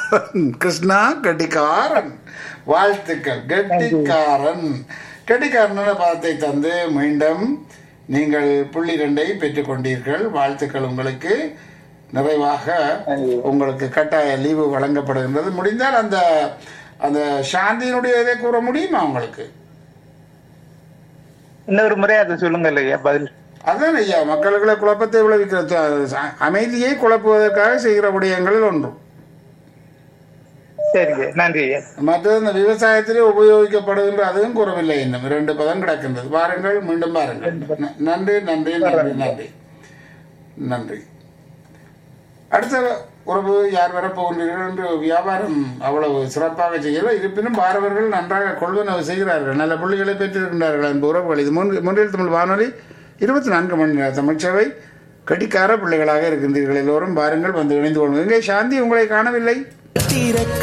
கிருஷ்ணா கெட்டிக்காரன் வாழ்த்துக்கள் கெட்டிக்காரன் கெட்டிக்காரன பதத்தை தந்து மீண்டும் நீங்கள் புள்ளி ரெண்டை பெற்றுக்கொண்டீர்கள் வாழ்த்துக்கள் உங்களுக்கு நிறைவாக உங்களுக்கு கட்டாய லீவு வழங்கப்படுகின்றது முடிந்தால் அந்த அந்த சாந்தியினுடைய இதை கூற முடியுமா உங்களுக்கு இன்னொரு முறை அதை சொல்லுங்க ஐயா பதில் அதான் ஐயா மக்களுக்குள்ள குழப்பத்தை விளைவிக்கிற த- அமைதியை குழப்புவதற்காக செய்கிற விடயங்களில் ஒன்றும் சரிங்க நன்றி ஐயா மற்றது இந்த விவசாயத்திலே உபயோகிக்கப்படுகின்ற அதுவும் கூறவில்லை இன்னும் இரண்டு பதம் கிடக்கின்றது வாருங்கள் மீண்டும் பாருங்கள் ந- நன்றி நன்றி நன்றி நன்றி நன்றி அடுத்த உறவு யார் வரப்போகின்றீர்கள் என்று வியாபாரம் அவ்வளவு சிறப்பாக செய்யல இருப்பினும் பாரவர்கள் நன்றாக கொள்வனவு செய்கிறார்கள் நல்ல புள்ளிகளை பெற்றிருக்கின்றார்கள் அன்பு உறவுகள் இது மூன்று மூன்றில் தமிழ் வானொலி இருபத்தி நான்கு மணி நேர தமிழ்ச்சவை கடிக்கார பிள்ளைகளாக இருக்கின்றீர்கள் எல்லோரும் பாருங்கள் வந்து இணைந்து கொள்ளுங்கள் எங்கே சாந்தி உங்களை காணவில்லை